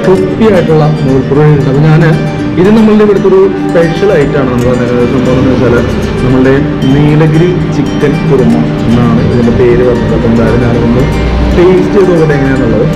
Crispy ആയിട്ടുള്ള നൂൽപ്പുറയുണ്ട് അപ്പോൾ ഞാൻ ഇത് നമ്മളുടെ ഇവിടുത്തെ ഒരു സ്പെഷ്യൽ ഐറ്റമാണ് നമ്മൾ പറഞ്ഞത് സംഭവം എന്ന് വെച്ചാൽ നമ്മളുടെ നീലഗിരി ചിക്കൻ കുറുമ എന്നാണ് ഇതിൻ്റെ പേര് പറഞ്ഞത് അപ്പോൾ എന്തായാലും ഞാനൊന്ന് ടേസ്റ്റ് ചെയ്ത് നോക്കട്ടെ എങ്ങനെയാണെന്നുള്ളത്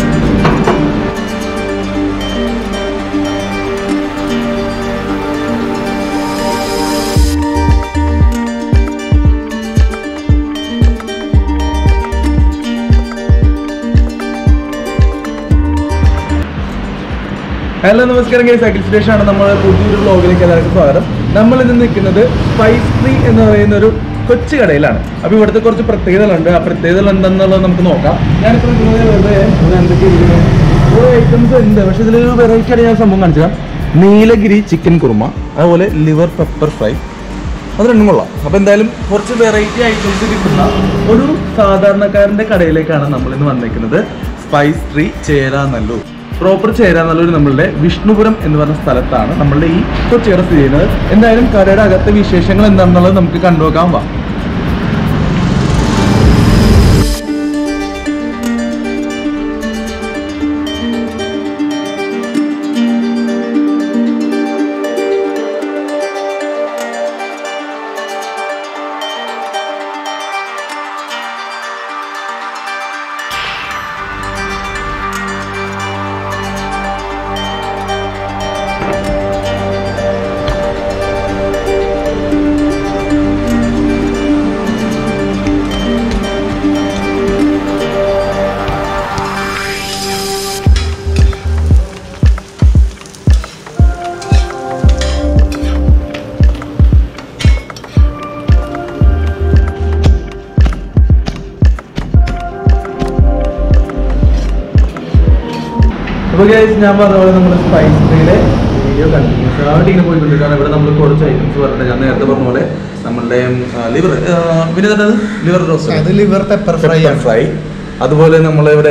ഹലോ നമസ്കാരം ഗൈസ് അഖിൽ സുരേഷ് ആണ് നമ്മൾ പുതിയൊരു വ്ളോഗിലേക്ക് എല്ലാവർക്കും സ്വാഗതം നമ്മൾ ഇന്ന് നിൽക്കുന്നത് സ്പൈസ് ട്രീ എന്ന് പറയുന്ന ഒരു കൊച്ചു കടയിലാണ് അപ്പോൾ ഇവിടുത്തെ കുറച്ച് പ്രത്യേകതകളുണ്ട് ആ പ്രത്യേകതകൾ എന്താണെന്നുള്ളത് നമുക്ക് നോക്കാം ഞാനിപ്പോൾ നിൽക്കുന്നത് വെറുതെ ഇവിടെ എന്തൊക്കെ ഇരിക്കുന്നു കുറേ ഐറ്റംസ് ഉണ്ട് പക്ഷേ ഇതിലൊരു വെറൈറ്റി ആയിട്ട് ഞാൻ സംഭവം കാണിച്ചു തരാം നീലഗിരി ചിക്കൻ കുറുമ അതുപോലെ ലിവർ പെപ്പർ ഫ്രൈ അത് രണ്ടും കൊള്ളാം അപ്പോൾ എന്തായാലും കുറച്ച് വെറൈറ്റി ഐറ്റംസ് കിട്ടുന്ന ഒരു സാധാരണക്കാരൻ്റെ കടയിലേക്കാണ് നമ്മൾ ഇന്ന് വന്നിരിക്കുന്നത് spice tree Cheranallur proper Cheranallur നമ്മളുടെ വിഷ്ണുപുരം എന്ന് പറഞ്ഞ സ്ഥലത്താണ് നമ്മളുടെ ഈ കൊച്ചുകട സ്ഥിതി ചെയ്യുന്നത് എന്തായാലും കടയുടെ അകത്തെ വിശേഷങ്ങൾ എന്താണെന്നുള്ളത് നമുക്ക് കണ്ടുനോക്കാൻ വാ അപ്പോൾ ഗൈസ് ഞാൻ പറഞ്ഞ പോലെ നമ്മൾ സ്പൈസ് ട്രീയുടെ വീഡിയോ കണ്ടിന്യൂസ് ആയിട്ട് ഇങ്ങനെ പോയിട്ടുണ്ട് കാരണം ഇവിടെ നമ്മൾ കുറച്ച് ഐറ്റംസ് പറഞ്ഞിട്ട് ഞാൻ നേരത്തെ പറഞ്ഞ പോലെ നമ്മളുടെ ലിവർ പിന്നെ തന്നെ ലിവർ റോസ്റ്റ് അത് ലിവർ പെപ്പർ ഫ്രൈ ആണ് ഫ്രൈ അതുപോലെ നമ്മളിവിടെ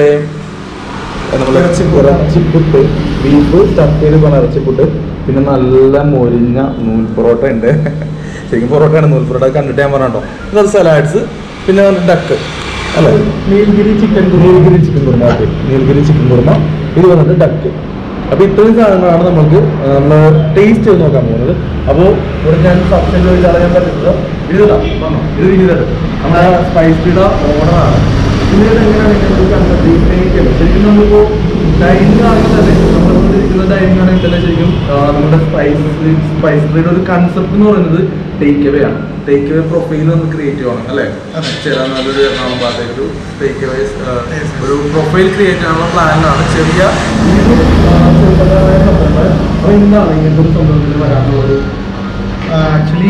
നമ്മളെ ഇറച്ചിപ്പുട്ട് ബീഫ് സ്റ്റഫ് ചെയ്ത് പറഞ്ഞ ഇറച്ചിപ്പുട്ട് പിന്നെ നല്ല മൊരിഞ്ഞ നൂൽ പൊറോട്ട ഉണ്ട് ശരിക്കും പൊറോട്ടയാണ് നൂൽ പൊറോട്ട കണ്ടിട്ട് ഞാൻ പറഞ്ഞോ ഇതൊരു സലാഡ്സ് പിന്നെ ഡക്ക് അല്ലേ Nilgiri chicken Nilgiri chicken kurma okay Nilgiri chicken kurma ഇത് വന്നിട്ട് ഡക്ക് അപ്പൊ ഇത്രയും സാധനങ്ങളാണ് നമുക്ക് നമ്മൾ ടേസ്റ്റ് ചെയ്ത് നോക്കാൻ പോകുന്നത് അപ്പോൾ ഇവിടെ ഞാൻ സബ്സിഡി വഴി അറിയാൻ പറ്റുന്നത് ഇത് ഇതാ, വന്നോ? ഇത് വിനീതൻ നമ്മുടെ സ്പൈസിയുടെ ഓണറാണ് പിന്നീട് എങ്ങനെയാണ് ഇതിന്റെ കണ്ടത് ശരിക്കും നമ്മളിപ്പോ ഡൈനിങ് ആണെങ്കിൽ തന്നെ നമ്മളിരിക്കുന്ന ഡൈനിങ് ആണെങ്കിൽ തന്നെ ശരിക്കും ആ, നമ്മുടെ സ്പൈസ് സ്പൈസിയുടെ ഒരു കൺസെപ്റ്റ് എന്ന് പറയുന്നത് ടേക്ക് അവേ ആണ് ടേക്ക് അവേ പ്രൊഫൈൽ നമ്മൾ ക്രിയേറ്റ് ചെയ്യണം അല്ലേ അതെ. ചില നല്ലൊരു എറണാകുളം ഭാഗത്തേക്ക് ഒരു ടേക്ക് അവേ ഒരു പ്രൊഫൈൽ ക്രിയേറ്റ് ചെയ്യാനുള്ള പ്ലാനിലാണ് ചെറിയ ഈ ഒരു, ആ, ചെറുപ്പക്കാരായ സംരംഭങ്ങൾ അപ്പോൾ എന്താണ് ഇങ്ങനത്തെ ഒരു സംഭവത്തിൽ വരാനുള്ള ഒരു ആക്ച്വലി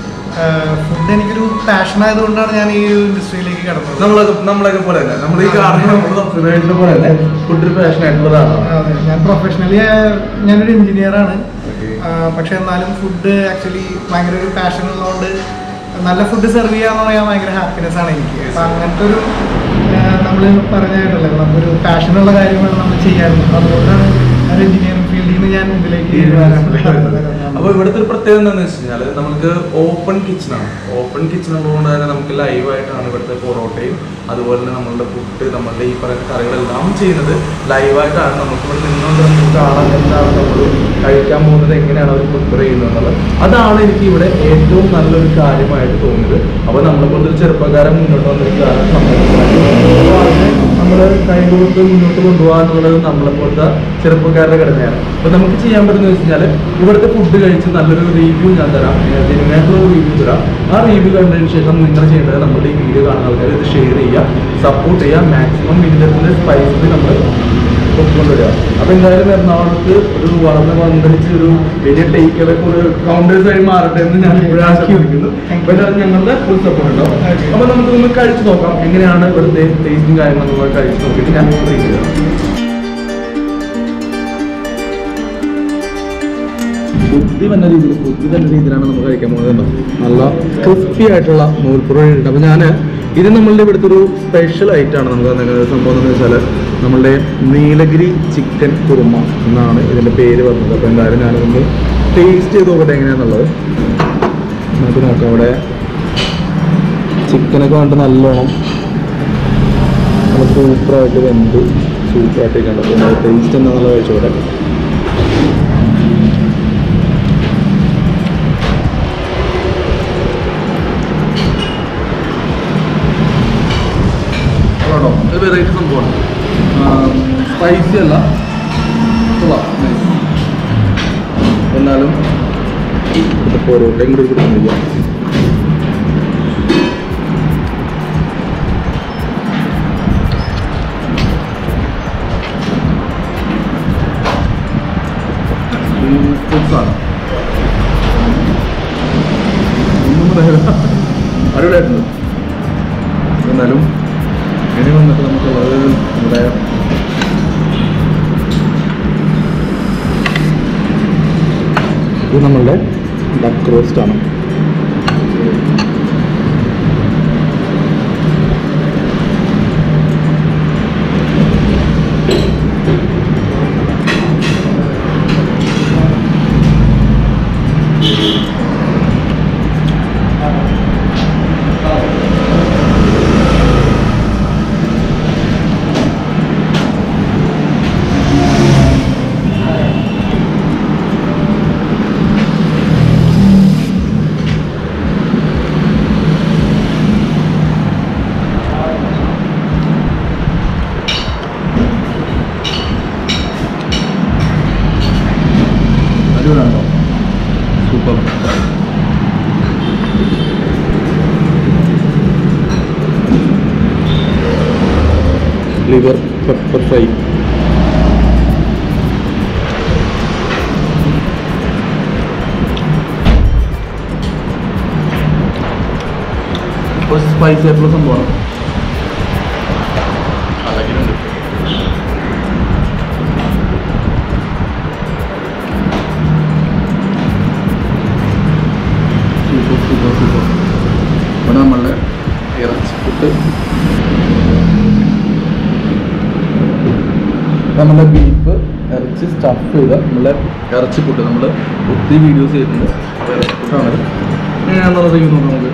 ഫുഡ് എനിക്കൊരു പാഷൻ ആയതുകൊണ്ടാണ് ഞാൻ ഈ ഒരു ഇൻഡസ്ട്രിയിലേക്ക് കടന്നത് നമ്മളൊക്കെ നമ്മളൊക്കെ പോലെ തന്നെ നമ്മൾ ഈ കാണുന്ന നമ്മൾ സംസ്കൃതമായിട്ടുള്ള പോലെ തന്നെ ഫുഡ് ഒരു പാഷൻ ആയിട്ടുള്ളതാണ് അതെ ഞാൻ പ്രൊഫഷണലി ഞാനൊരു എഞ്ചിനീയർ ആണ് Okay. ആ, പക്ഷെ എന്നാലും ഫുഡ് ആക്ച്വലി ഭയങ്കര ഒരു പാഷൻ ഉള്ളതുകൊണ്ട് നല്ല ഫുഡ് സെർവ് ചെയ്യാന്ന് പറയാൻ ഭയങ്കര ഹാപ്പിനെസ് ആണ് എനിക്ക് Yes. അപ്പൊ അങ്ങനത്തെ ഒരു നമ്മൾ പറഞ്ഞായിട്ടല്ലേ നമുക്കൊരു പാഷനുള്ള കാര്യമാണ് നമ്മൾ ചെയ്യാറുള്ളത് അതുകൊണ്ടാണ് ഒരു എഞ്ചിനീയറിംഗ് ഫീൽഡിൽ നിന്ന് ഞാൻ ഇതിലേക്ക് വരാൻ അപ്പൊ ഇവിടുത്തെ ഒരു പ്രത്യേകത എന്താണെന്ന് വെച്ച് കഴിഞ്ഞാൽ നമുക്ക് ഓപ്പൺ കിച്ചൺ ആണ് ഓപ്പൺ കിച്ചൺ ഉള്ളതുകൊണ്ട് തന്നെ നമുക്ക് ലൈവ് ആയിട്ടാണ് ഇവിടുത്തെ പൊറോട്ടയും അതുപോലെ തന്നെ നമ്മളുടെ ഫുഡ് നമ്മളുടെ ഈ പറയുന്ന കറികളെല്ലാം ചെയ്യുന്നത് ലൈവായിട്ടാണ് നമുക്ക് ഇവിടെ നിന്നുകൊണ്ട് നമുക്ക് കാണാൻ എന്താണ് നമ്മൾ കഴിക്കാൻ പോകുന്നത് എങ്ങനെയാണ് അവർ പ്രിപ്പയർ ചെയ്യുന്നത് എന്നുള്ളത് അതാണ് എനിക്ക് ഇവിടെ ഏറ്റവും നല്ലൊരു കാര്യമായിട്ട് തോന്നിയത് അപ്പോൾ നമ്മളെ പോലത്തെ ഒരു ചെറുപ്പക്കാരൻ മുന്നോട്ട് വന്നിരിക്കുകയാണ് അപ്പോൾ അതിനെ നമ്മൾ കൈകൊടുത്ത് മുന്നോട്ട് കൊണ്ടുപോകാന്നുള്ളത് നമ്മളെ പോലത്തെ ചെറുപ്പക്കാരുടെ ഘടനയാണ് അപ്പോൾ നമുക്ക് ചെയ്യാൻ പറ്റുന്നത് വെച്ച് കഴിഞ്ഞാൽ ഇവിടുത്തെ ഫുഡ് കഴിച്ച് നല്ലൊരു റിവ്യൂ ഞാൻ തരാം ജെനുവനായിട്ടുള്ള ഒരു റിവ്യൂ തരാം ആ റിവ്യൂ കണ്ടതിന് ശേഷം നിങ്ങൾ ചെയ്യേണ്ടത് നമ്മുടെ ഈ വീഡിയോ കാണുന്ന ആൾക്കാർ ഇത് ഷെയർ ചെയ്യുക സപ്പോർട്ട് ചെയ്യുക മാക്സിമം ഇതിൻ്റെ സ്പൈസിൽ നമ്മൾ കൊണ്ടുവരിക അപ്പോൾ എന്തായാലും എറണാകുളത്ത് ഒരു വളർന്ന് പന്തലിച്ച് ഒരു വലിയ ടേക്ക് അവേ കൗണ്ടേഴ്സ് ആയി മാറട്ടെ എന്ന് ഞാൻ ഇപ്പോഴും ആശംസിക്കുന്നു അപ്പോൾ എന്തായാലും ഞങ്ങളുടെ ഫുൾ സപ്പോർട്ട് ഉണ്ടാവും Okay. അപ്പോൾ നമുക്ക് ഒന്ന് കഴിച്ച് നോക്കാം എങ്ങനെയാണ് ഇവിടുത്തെ ടേസ്റ്റും കാര്യങ്ങളും നമ്മൾ കഴിച്ച് നോക്കിയിട്ട് ഞാൻ റിവ്യൂ ചെയ്യാം ബുദ്ധി വന്ന രീതിയിൽ ബുദ്ധി തന്നെ രീതിയിലാണ് നമ്മൾ കഴിക്കാൻ പോകുന്നത് നല്ല ക്രിസ്പി ആയിട്ടുള്ള നൂൽപ്പുറയുണ്ട് അപ്പോൾ ഞാൻ ഇത് നമ്മളുടെ ഇവിടുത്തെ ഒരു സ്പെഷ്യൽ ഐറ്റമാണ് നമുക്ക് തന്നിരിക്കുന്നത് സംഭവം എന്ന് വെച്ചാൽ നമ്മളുടെ നീലഗിരി ചിക്കൻ കുറുമ എന്നാണ് ഇതിൻ്റെ പേര് പറഞ്ഞത് അപ്പോൾ എന്തായാലും ഞാനതൊന്ന് ടേസ്റ്റ് ചെയ്ത് നോക്കട്ടെ എങ്ങനെയാണെന്നുള്ളത് നമുക്ക് നോക്കാം ഇവിടെ ചിക്കനൊക്കെ കണ്ടിട്ട് നല്ലോണം നല്ല സൂപ്പറായിട്ട് വെന്ത് സൂപ്പറായിട്ടൊക്കെയാണ് അപ്പോൾ ടേസ്റ്റ് എന്താണെന്നുള്ള കഴിച്ചോടെ കേട്ടോ ഇത് വെറൈറ്റി സംഭവമാണ് സ്പൈസി അല്ല കൊള്ളാം നൈസ് എന്നാലും ഇവിടുത്തെ പൊറോട്ടയും കൂടി കൊടുക്കുന്നില്ല ഫുഡ്സാണ് ഒന്നും പറയാനില്ല അടിപൊളിയായിട്ടുണ്ട് എന്നാലും ഇനി വന്നിട്ട് നമുക്കുള്ളത് ഇവിടെ ഇത് നമ്മളുടെ ഡക്ക് റോസ്റ്റ് ആണ് അടിപൊളിയാണോ സൂപ്പർ ലിവർ പെപ്പർ ഫ്രൈ കുറച്ച് സ്പൈസി ആയിട്ടുള്ള സംഭവമാണ് അളകിലുണ്ട് സൂപ്പർ സൂപ്പർ സൂപ്പർ ഇവിടെ നമ്മളുടെ ഇറച്ചിപ്പുട്ട് നമ്മുടെ ബീഫ് ഇറച്ചി സ്റ്റഫ് ചെയ്ത നമ്മളെ ഇറച്ചിപ്പുട്ട് നമ്മൾ ഒത്തിരി വീഡിയോസ് ചെയ്തിട്ടുണ്ട് അപ്പോൾ ഇറച്ചിപ്പുട്ടാണ് എങ്ങനെയാണെന്നുള്ള റിവ്യൂ നോക്കാം നമുക്ക്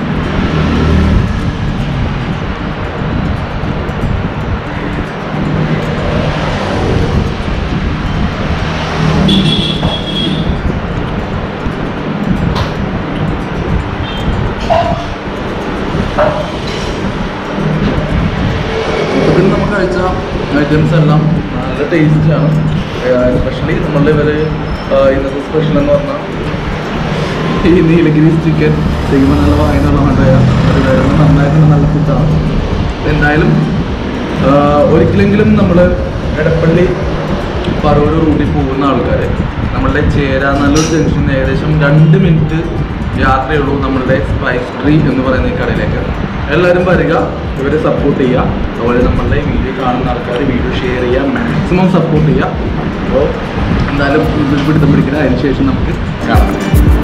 മൊത്തത്തിൽ നമ്മൾ കഴിച്ച ഐറ്റംസ് എല്ലാം നല്ല ടേസ്റ്റിയാണ് എസ്പെഷ്യലി നമ്മളുടെ ഇവർ ഇന്നത്തെ സ്പെഷ്യൽ എന്ന് പറഞ്ഞാൽ ഈ നീലഗിരീസ് ചിക്കൻ ചെയ്യുമ്പോൾ നല്ല വായനയുള്ളതുകൊണ്ട് നന്നായിട്ടുണ്ട് നല്ല ഫുഡാണ് എന്തായാലും ആ, ഒരിക്കലെങ്കിലും നമ്മൾ എടപ്പള്ളി പറവൂർ റൂട്ടിൽ പോകുന്ന ആൾക്കാർ നമ്മളുടെ ചേരാ നല്ലൊരു ജംഗ്ഷൻ ഏകദേശം രണ്ട് മിനിറ്റ് യാത്രയുള്ളൂ നമ്മളുടെ സ്പൈസ് ട്രീ എന്ന് പറയുന്ന ഈ കടയിലേക്ക് എല്ലാവരും വരിക ഇവരെ സപ്പോർട്ട് ചെയ്യുക അതുപോലെ നമ്മളുടെ വീഡിയോ കാണുന്ന ആൾക്കാർ വീഡിയോ ഷെയർ ചെയ്യുക മാക്സിമം സപ്പോർട്ട് ചെയ്യുക അപ്പോൾ എന്തായാലും പിടുത്തം പിടിക്കുക അതിന് ശേഷം നമുക്ക് കാണാം